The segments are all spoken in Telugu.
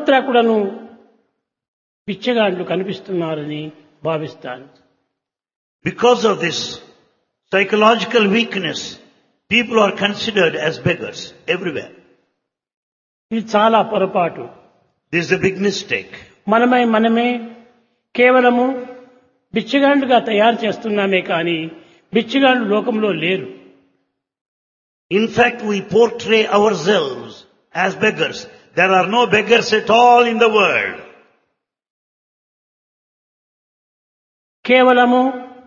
సర్వత్రా కూడాను పిచ్చగాండ్లు కనిపిస్తున్నారని భావిస్తాను Because of this psychological weakness, people are considered as beggars everywhere. ఇది చాలా పొరపాటు This is a big mistake. మనమై మనమే కేవలము బిచ్చగాండ్లుగా తయారు చేస్తున్నామే కానీ బిచ్చగాండ్లు లోకంలో లేరు In fact, we portray ourselves as beggars. There are no beggars at all in the world. కేవలము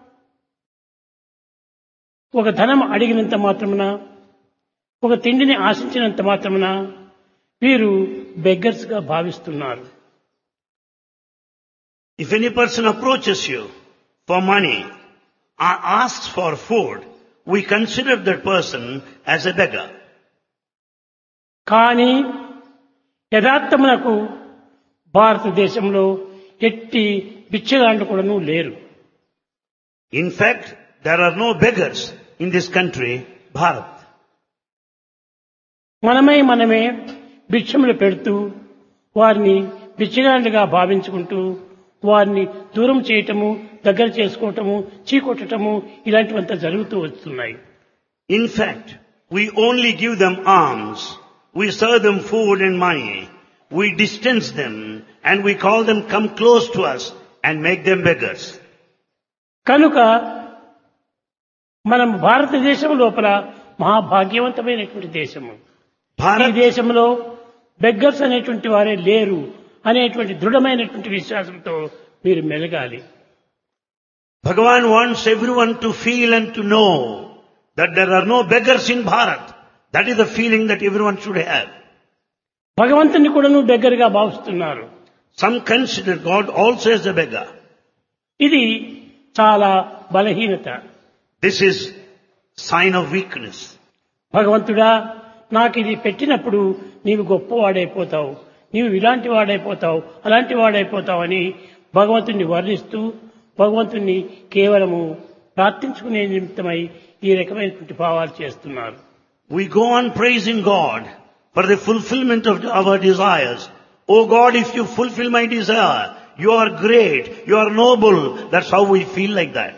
ఒక ధనం అడిగినంత మాత్రమున ఒక తిండిని ఆశించినంత మాత్రమున వీరు బెగ్గర్స్ గా భావిస్తున్నారు If any person approaches you for money or asks for food, we consider that person as a beggar. కానీ యథార్థమునకు భారతదేశంలో ఎట్టి బిచ్చగాండ్లు కూడాను లేరు In fact, there are no beggars in this country, Bharat. మనమై మనమే భిక్షములు పెడుతూ వారిని బిచ్చగాండ్లుగా భావించుకుంటూ వారిని దూరం చేయటము దగ్గర చేసుకోవటము చీకొట్టటము ఇలాంటివంతా జరుగుతూ వస్తున్నాయి In fact, we only give them alms. We serve them food and money. We distance them and we call them come close to us and make them beggars. కనుక మనం భారతదేశం లోపల మహాభాగ్యవంతమైనటువంటి దేశము ఈ Bharat, దేశంలో బెగ్గర్స్ అనేటువంటి వారే లేరు అనేటువంటి దృఢమైనటువంటి విశ్వాసంతో మీరు మెలగాలి Bhagavan wants everyone to feel and to know that there are no beggars in Bharat. That is the feeling that everyone should have. భగవంతుని కూడాను బెగ్గరగా భావిస్తున్నారు Some consider God also as a beggar. ఇది చాలా బలహీనత This is sign of weakness. భగవంతుడా నాకు ఇది పెట్టినప్పుడు నీవు గొప్పవాడైపోతావు నీవు ఇలాంటి వాడైపోతావు అలాంటి వాడైపోతావు అని భగవంతుణ్ణి వర్ణిస్తూ భగవంతుణ్ణి కేవలము ప్రార్థించుకునే నిమిత్తమై ఈ రకమైనటువంటి భావాలు చేస్తున్నారు We go on praising God for the fulfillment of our desires. Oh God, if you fulfill my desire, you are great, you are noble. That's how we feel like that.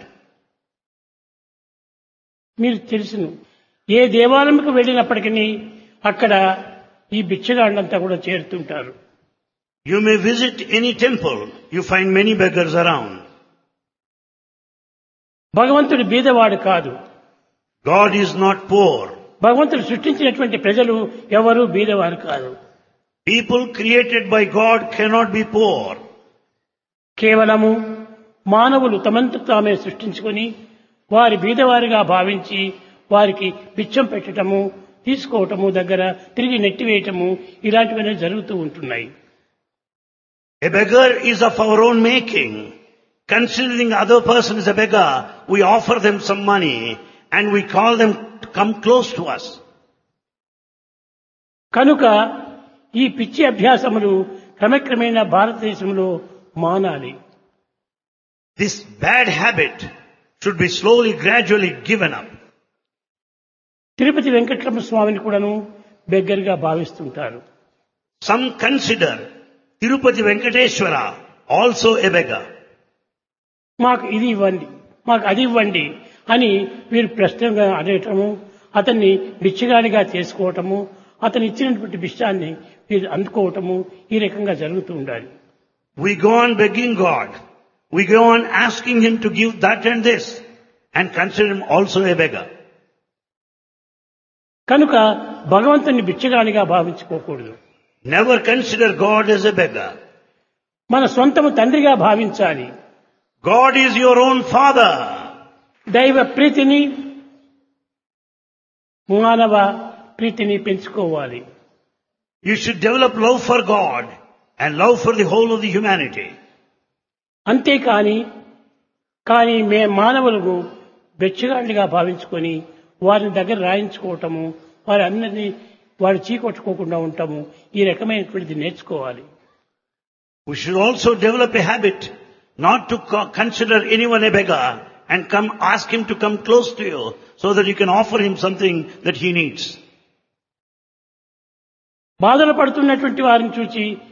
మీరు తెలుసును ఏ దేవాలయంకు వెళ్ళినప్పటికీ అక్కడ ఈ బిచ్చగాళ్ళంతా కూడా చేరుతుంటారు You may visit any temple, you find many beggars around. భగవంతుడు బీదవాడు కాదు God is not poor. భగవంతుడు సృష్టించినటువంటి ప్రజలు ఎవరు బీదవారు కాదు People created by God cannot be poor. కేవలము మానవులు తమంత తామే సృష్టించుకొని వారి బీదవారిగా భావించి వారికి బిచ్చం పెట్టటము తీసుకోవటము దగ్గర తిరిగి నెట్టివేయటము ఇలాంటివన్నీ జరుగుతూ ఉంటున్నాయి A beggar is of our own making. Considering other person is a beggar, we offer them some money and we call them to come close to us. కనుక ఈ పిచ్చి అభ్యాసములు క్రమక్రమేణా భారతదేశంలో మానాలి This bad habit should be slowly, gradually given up. Tirupati Venkataramana స్వామిని కూడాను బెగ్గరగా భావిస్తుంటారు Some consider Tirupati Venkateshwara also a beggar. మాకు ఇది ఇవ్వండి మాకు అది ఇవ్వండి అని వీరు ప్రశ్నగా అడగటము అతన్ని బిచ్చగాడిగా చేసుకోవటము అతను ఇచ్చినటువంటి బిష్టాన్ని వీరు అందుకోవటము ఈ రకంగా జరుగుతూ ఉండాలి We go on begging God. We go on asking Him to give that and this and consider Him also a beggar. కనుక భగవంతుని బిచ్చగాడిగా భావించుకోకూడదు Never consider God as a beggar. మన సొంతము తండ్రిగా భావించాలి God is your own father. దైవ ప్రీతిని మానవ ప్రీతిని పెంచుకోవాలి You should develop love for God and love for the whole of the humanity. అంతేకాని కానీ మే మానవులకు బెచ్చగాళ్ళుగా భావించుకొని వారిని దగ్గర రాయించుకోవటము వారి అందరినీ వారు చీకొట్టుకోకుండా ఉండటము ఈ రకమైనటువంటిది నేర్చుకోవాలి We should also develop a habit not to co- consider anyone a beggar and come ask him to come close to you so that you can offer him something that he needs. బాధలు పడుతున్నటువంటి వారిని చూచి